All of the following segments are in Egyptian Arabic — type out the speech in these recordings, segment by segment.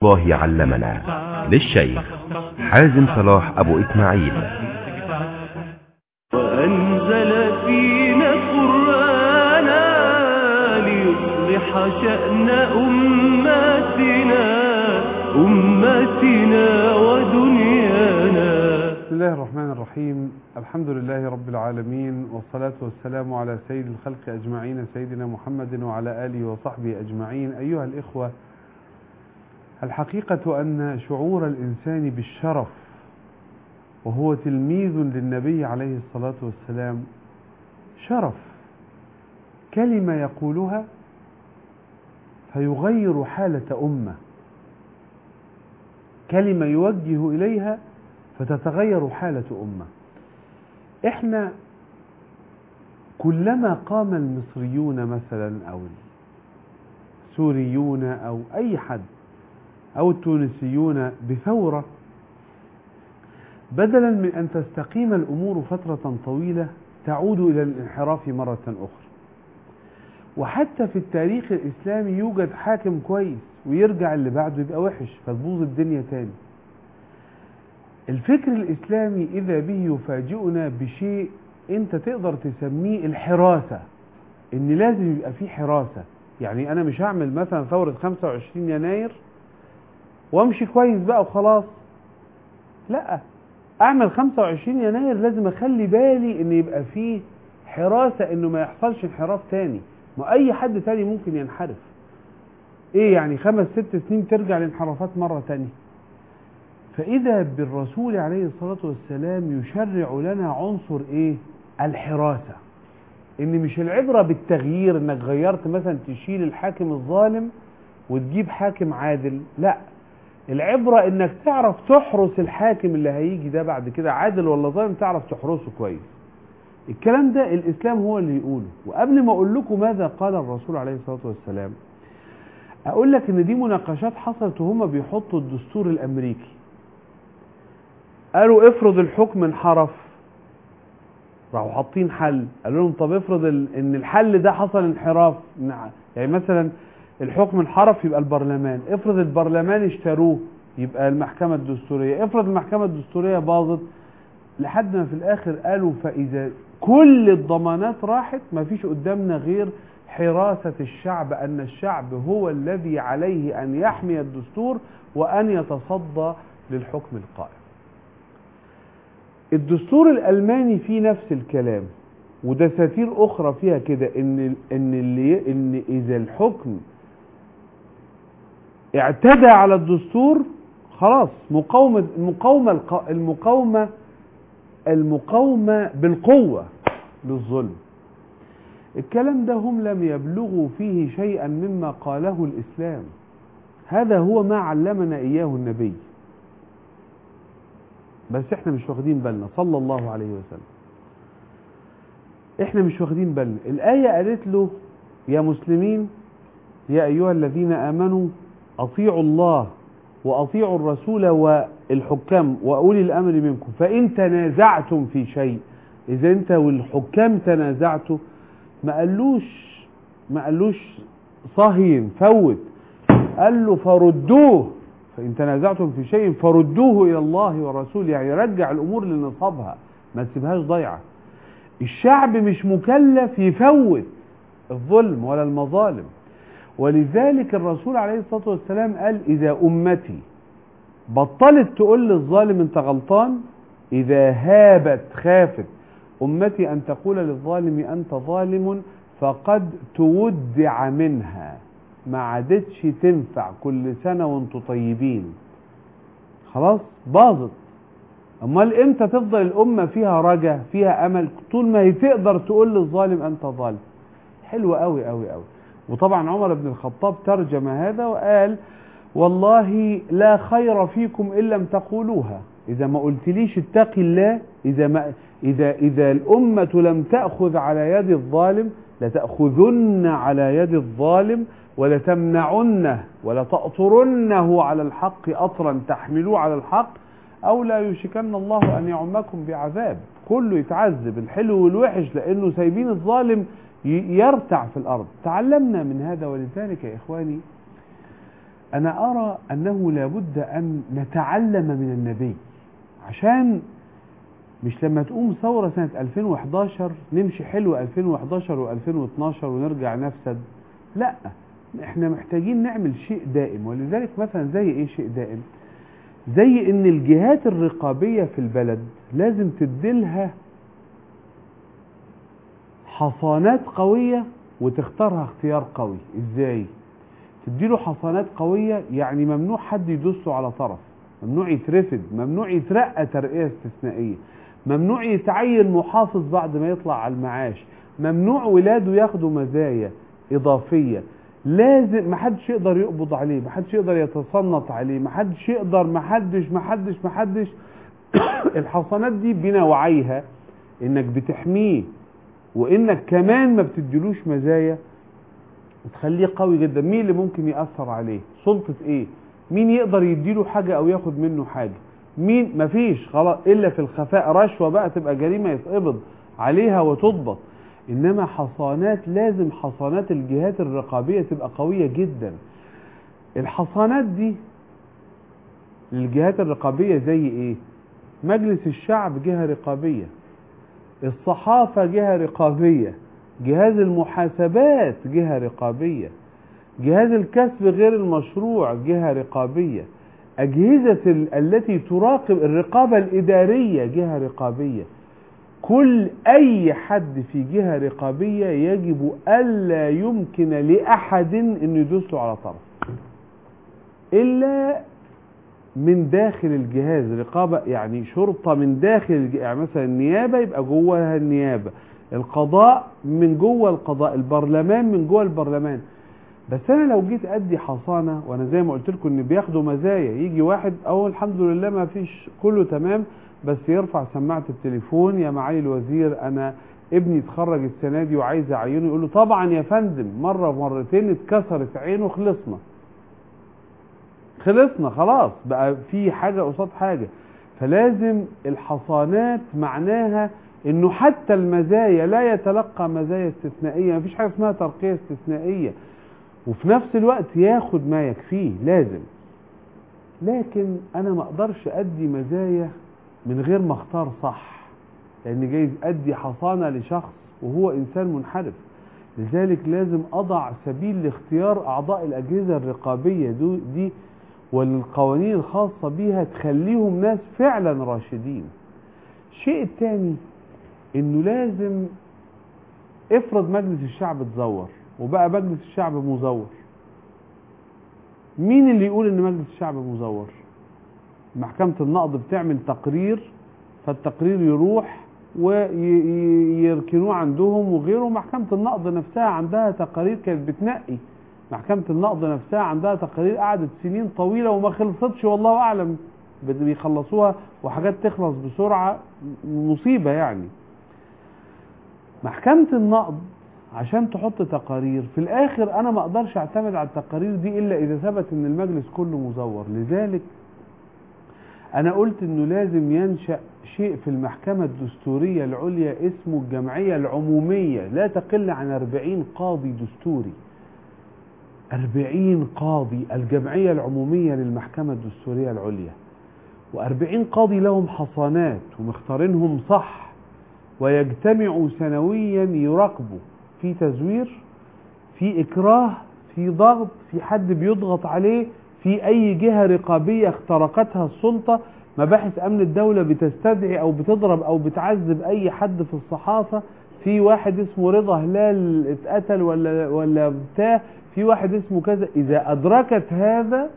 الله علمنا للشيخ حازم صلاح أبو إسماعيل وأنزل فينا قرآنا ليصلح شأن أمتنا أمتنا ودنيانا بسم الله الرحمن الرحيم الحمد لله رب العالمين والصلاة والسلام على سيد الخلق أجمعين سيدنا محمد وعلى آله وصحبه أجمعين أيها الإخوة الحقيقة أن شعور الإنسان بالشرف وهو تلميذ للنبي عليه الصلاة والسلام شرف كلمة يقولها فيغير حالة أمة كلمة يوجه إليها فتتغير حالة أمة إحنا كلما قام المصريون مثلا أو السوريون أو أي حد أو التونسيون بثورة بدلا من أن تستقيم الأمور فترة طويلة تعود إلى الانحراف مرة أخرى وحتى في التاريخ الإسلامي يوجد حاكم كويس ويرجع اللي بعده يبقى وحش فتبوظ الدنيا تاني الفكر الإسلامي إذا به يفاجئنا بشيء أنت تقدر تسميه الحراسة إن لازم يبقى فيه حراسة يعني أنا مش هعمل مثلا ثورة 25 يناير وامشي كويس بقى وخلاص لا اعمل 25 يناير لازم اخلي بالي ان يبقى فيه حراسة انه ما يحصلش انحراف تاني ما اي حد تاني ممكن ينحرف ايه يعني خمس ست سنين ترجع لانحرافات مرة تانية فاذا بالرسول عليه الصلاة والسلام يشرع لنا عنصر ايه الحراسة ان مش العبرة بالتغيير انك غيرت مثلا تشيل الحاكم الظالم وتجيب حاكم عادل لا العبرة انك تعرف تحرس الحاكم اللي هيجي ده بعد كده عادل ولا ظالم تعرف تحرسه كويس الكلام ده الاسلام هو اللي يقوله وقبل ما اقول لكم ماذا قال الرسول عليه الصلاة والسلام اقول لك ان دي مناقشات حصلت وهم بيحطوا الدستور الامريكي قالوا افرض الحكم انحرف راحوا حاطين حل قالوا لهم طب افرض ان الحل ده حصل انحراف يعني مثلا الحكم انحرف يبقى البرلمان افرض البرلمان اشتروه يبقى المحكمة الدستورية افرض المحكمة الدستورية باظت لحد ما في الاخر قالوا فاذا كل الضمانات راحت ما فيش قدامنا غير حراسة الشعب ان الشعب هو الذي عليه ان يحمي الدستور وان يتصدى للحكم القائم الدستور الالماني فيه نفس الكلام ودساتير اخرى فيها كده ان ان اللي ان اذا الحكم اعتدى على الدستور خلاص مقاومة المقاومة المقاومة المقاومة بالقوة للظلم الكلام ده هم لم يبلغوا فيه شيئا مما قاله الإسلام هذا هو ما علمنا إياه النبي بس احنا مش واخدين بالنا صلى الله عليه وسلم احنا مش واخدين بالنا الآية قالت له يا مسلمين يا أيها الذين آمنوا أطيعوا الله وأطيعوا الرسول والحكام وأولي الأمر منكم فإن تنازعتم في شيء إذا أنت والحكام تنازعتوا ما قالوش ما قالوش صهين فوت قال له فردوه فإن تنازعتم في شيء فردوه إلى الله والرسول يعني رجع الأمور لنصابها ما تسيبهاش ضيعة الشعب مش مكلف يفوت الظلم ولا المظالم ولذلك الرسول عليه الصلاة والسلام قال إذا أمتي بطلت تقول للظالم أنت غلطان إذا هابت خافت أمتي أن تقول للظالم أنت ظالم فقد تودع منها ما عادتش تنفع كل سنة وانتوا طيبين خلاص باظت امال امتى تفضل الامه فيها رجا فيها امل طول ما هي تقدر تقول للظالم انت ظالم حلوه قوي قوي قوي وطبعا عمر بن الخطاب ترجم هذا وقال والله لا خير فيكم ان لم تقولوها اذا ما قلتليش اتقي الله اذا ما اذا اذا الامه لم تاخذ على يد الظالم لتاخذن على يد الظالم ولتمنعنه ولتأطرنه على الحق أطرا تحملوه على الحق أو لا يوشكن الله أن يعمكم بعذاب كله يتعذب الحلو والوحش لأنه سايبين الظالم يرتع في الأرض تعلمنا من هذا ولذلك يا إخواني أنا أرى أنه لابد أن نتعلم من النبي عشان مش لما تقوم ثورة سنة 2011 نمشي حلو 2011 و2012 ونرجع نفسد لا احنا محتاجين نعمل شيء دائم ولذلك مثلا زي ايه شيء دائم زي ان الجهات الرقابية في البلد لازم تديلها حصانات قوية وتختارها اختيار قوي ازاي تديله حصانات قوية يعني ممنوع حد يدوسه على طرف ممنوع يترفد ممنوع يترقى ترقية استثنائية ممنوع يتعين محافظ بعد ما يطلع على المعاش ممنوع ولاده ياخدوا مزايا إضافية لازم محدش يقدر يقبض عليه محدش يقدر يتصنط عليه محدش يقدر محدش محدش محدش الحصانات دي بنوعيها انك بتحميه وانك كمان ما بتديلوش مزايا وتخليه قوي جدا مين اللي ممكن يأثر عليه سلطة ايه مين يقدر يديله حاجة او ياخد منه حاجة مين مفيش خلاص الا في الخفاء رشوة بقى تبقى جريمة يتقبض عليها وتضبط انما حصانات لازم حصانات الجهات الرقابية تبقى قوية جدا الحصانات دي للجهات الرقابية زي ايه مجلس الشعب جهة رقابية الصحافة جهة رقابية جهاز المحاسبات جهة رقابية جهاز الكسب غير المشروع جهة رقابية أجهزة ال- التي تراقب الرقابة الإدارية جهة رقابية كل أي حد في جهة رقابية يجب ألا يمكن لأحد أن يدوس له على طرف إلا من داخل الجهاز رقابة يعني شرطة من داخل الج- يعني مثلا النيابة يبقى جواها النيابة القضاء من جوه القضاء البرلمان من جوه البرلمان بس انا لو جيت ادي حصانه وانا زي ما قلت لكم ان بياخدوا مزايا يجي واحد اول الحمد لله ما فيش كله تمام بس يرفع سماعه التليفون يا معالي الوزير انا ابني اتخرج السنه دي وعايز اعينه يقول له طبعا يا فندم مره ومرتين اتكسرت عينه خلصنا خلصنا خلاص بقى في حاجه قصاد حاجه فلازم الحصانات معناها انه حتى المزايا لا يتلقى مزايا استثنائيه مفيش حاجه اسمها ترقيه استثنائيه وفي نفس الوقت ياخد ما يكفيه لازم لكن انا ما اقدرش ادي مزايا من غير ما اختار صح لان جايز ادي حصانه لشخص وهو انسان منحرف لذلك لازم اضع سبيل لاختيار اعضاء الاجهزه الرقابيه دو- دي والقوانين الخاصه بيها تخليهم ناس فعلا راشدين الشيء الثاني انه لازم افرض مجلس الشعب اتزور وبقى مجلس الشعب مزور مين اللي يقول ان مجلس الشعب مزور محكمة النقض بتعمل تقرير فالتقرير يروح ويركنوه عندهم وغيره محكمة النقض نفسها عندها تقارير كانت بتنقي محكمة النقض نفسها عندها تقارير قعدت سنين طويلة وما خلصتش والله أعلم بت- بيخلصوها وحاجات تخلص بسرعة مصيبة يعني محكمة النقض عشان تحط تقارير في الاخر انا ما اقدرش اعتمد على التقارير دي الا اذا ثبت ان المجلس كله مزور لذلك انا قلت انه لازم ينشأ شيء في المحكمة الدستورية العليا اسمه الجمعية العمومية لا تقل عن 40 قاضي دستوري 40 قاضي الجمعية العمومية للمحكمة الدستورية العليا و40 قاضي لهم حصانات ومختارينهم صح ويجتمعوا سنويا يراقبوا في تزوير في إكراه في ضغط في حد بيضغط عليه في أي جهة رقابية اخترقتها السلطة مباحث أمن الدولة بتستدعي أو بتضرب أو بتعذب أي حد في الصحافة في واحد اسمه رضا هلال اتقتل ولا ولا بتاع في واحد اسمه كذا إذا أدركت هذا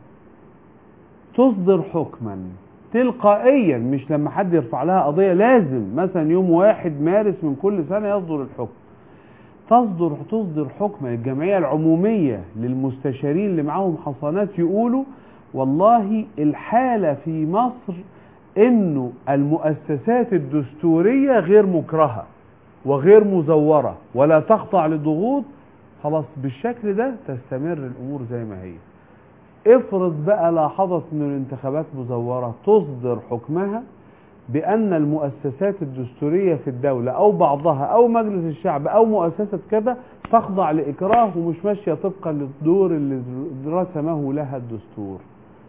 تصدر حكما تلقائيا مش لما حد يرفع لها قضية لازم مثلا يوم واحد مارس من كل سنة يصدر الحكم تصدر تصدر حكما الجمعية العمومية للمستشارين اللي معاهم حصانات يقولوا والله الحالة في مصر انه المؤسسات الدستورية غير مكرهة وغير مزورة ولا تخضع لضغوط خلاص بالشكل ده تستمر الامور زي ما هي افرض بقى لاحظت ان الانتخابات مزورة تصدر حكمها بأن المؤسسات الدستورية في الدولة أو بعضها أو مجلس الشعب أو مؤسسة كذا تخضع لإكراه ومش ماشية طبقا للدور اللي رسمه لها الدستور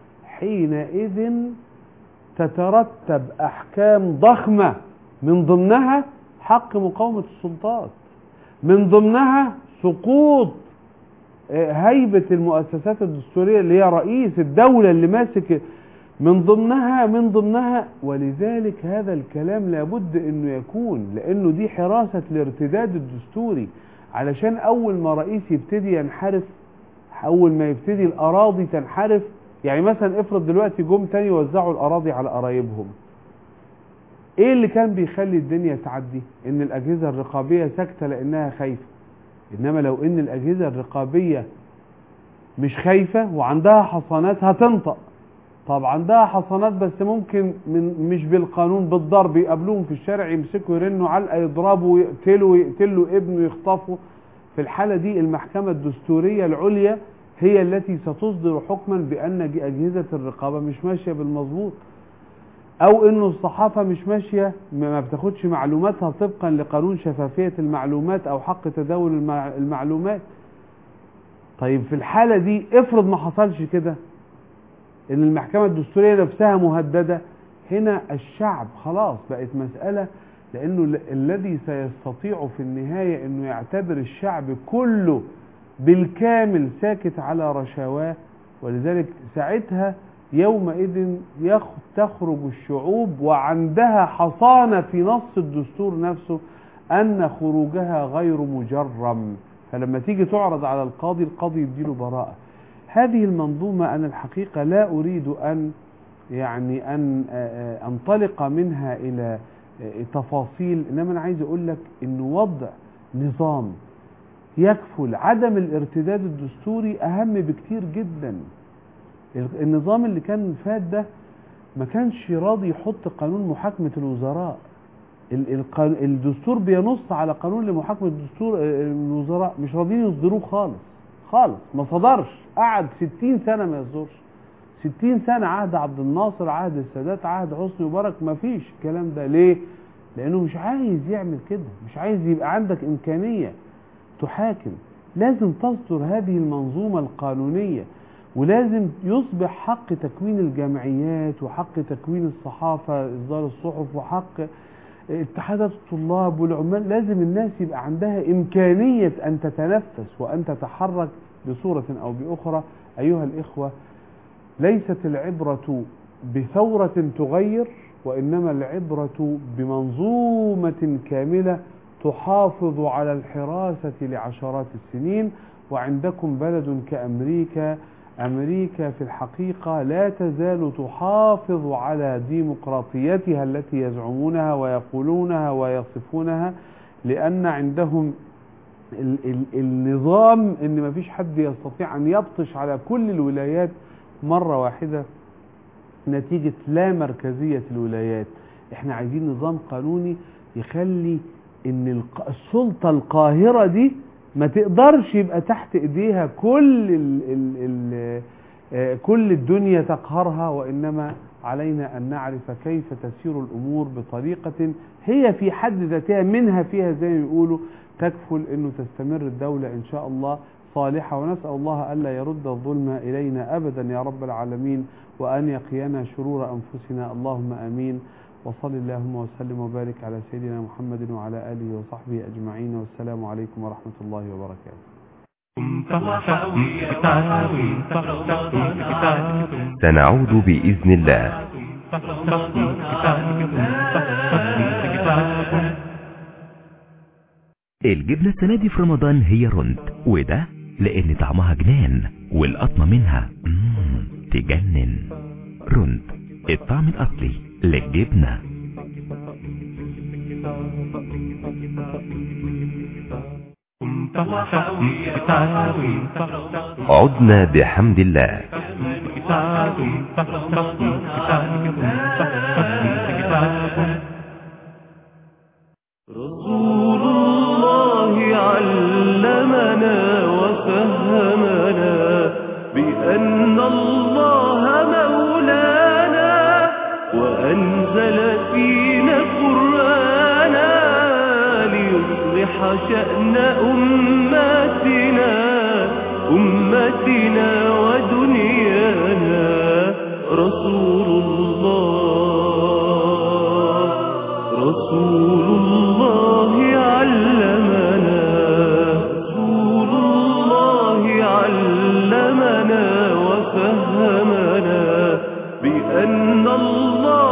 حينئذ تترتب أحكام ضخمة من ضمنها حق مقاومة السلطات من ضمنها سقوط آه، هيبة المؤسسات الدستورية اللي هي رئيس الدولة اللي ماسك من ضمنها من ضمنها ولذلك هذا الكلام لابد انه يكون لانه دي حراسة الارتداد الدستوري علشان اول ما رئيس يبتدي ينحرف اول ما يبتدي الاراضي تنحرف يعني مثلا افرض دلوقتي جم تاني يوزعوا الاراضي على قرايبهم ايه اللي كان بيخلي الدنيا تعدي ان الاجهزة الرقابية ساكتة لانها خايفة انما لو ان الاجهزة الرقابية مش خايفة وعندها حصانات هتنطق طب عندها حصانات بس ممكن من مش بالقانون بالضرب يقابلوهم في الشارع يمسكوا يرنوا علقه يضربوا يقتلوا يقتلوا ابنه يخطفوا في الحالة دي المحكمة الدستورية العليا هي التي ستصدر حكما بأن أجهزة الرقابة مش ماشية بالمظبوط أو إنه الصحافة مش ماشية ما بتاخدش معلوماتها طبقا لقانون شفافية المعلومات أو حق تداول المع- المعلومات طيب في الحالة دي افرض ما حصلش كده ان المحكمة الدستورية نفسها مهددة هنا الشعب خلاص بقت مسألة لانه ال- الذي سيستطيع في النهاية انه يعتبر الشعب كله بالكامل ساكت على رشاواه ولذلك ساعتها يومئذ يخ- تخرج الشعوب وعندها حصانة في نص الدستور نفسه أن خروجها غير مجرم فلما تيجي تعرض على القاضي القاضي يديله براءة هذه المنظومة أنا الحقيقة لا أريد أن يعني أن آه، آه، أنطلق منها إلى آه، تفاصيل إنما أنا عايز أقول لك إن وضع نظام يكفل عدم الارتداد الدستوري أهم بكتير جدا ال- النظام اللي كان فات ده ما كانش راضي يحط قانون محاكمة الوزراء ال- القان- الدستور بينص على قانون لمحاكمة الدستور آه، الوزراء مش راضيين يصدروه خالص خالص ما صدرش قعد 60 سنة ما يصدرش 60 سنة عهد عبد الناصر عهد السادات عهد حسني مبارك ما فيش الكلام ده ليه لانه مش عايز يعمل كده مش عايز يبقى عندك امكانية تحاكم لازم تصدر هذه المنظومة القانونية ولازم يصبح حق تكوين الجمعيات وحق تكوين الصحافة إصدار الصحف وحق اتحادات الطلاب والعمال لازم الناس يبقى عندها إمكانية أن تتنفس وأن تتحرك بصورة أو بأخرى أيها الإخوة ليست العبرة بثورة تغير وإنما العبرة بمنظومة كاملة تحافظ على الحراسة لعشرات السنين وعندكم بلد كأمريكا أمريكا في الحقيقة لا تزال تحافظ على ديمقراطيتها التي يزعمونها ويقولونها ويصفونها لأن عندهم ال ال النظام ان مفيش حد يستطيع ان يبطش على كل الولايات مرة واحدة نتيجة لا مركزية الولايات احنا عايزين نظام قانوني يخلي ان الق- السلطة القاهرة دي ما تقدرش يبقى تحت ايديها كل ال ال ال آه، كل الدنيا تقهرها وانما علينا ان نعرف كيف تسير الامور بطريقة هي في حد ذاتها منها فيها زي ما بيقولوا تكفل انه تستمر الدولة ان شاء الله صالحة ونسأل الله ألا يرد الظلم إلينا أبدا يا رب العالمين وأن يقينا شرور أنفسنا اللهم أمين وصل اللهم وسلم وبارك على سيدنا محمد وعلى آله وصحبه أجمعين والسلام عليكم ورحمة الله وبركاته سنعود بإذن الله الجبنة السنة دي في رمضان هي رند وده لأن طعمها جنان والقطمة منها مم تجنن رند الطعم الأصلي للجبنة عدنا بحمد الله رسول الله علمنا وفهمنا بأن الله مولانا وأنزل في شأن أمتنا أمتنا ودنيانا رسول الله رسول الله علمنا رسول الله علمنا وفهمنا بأن الله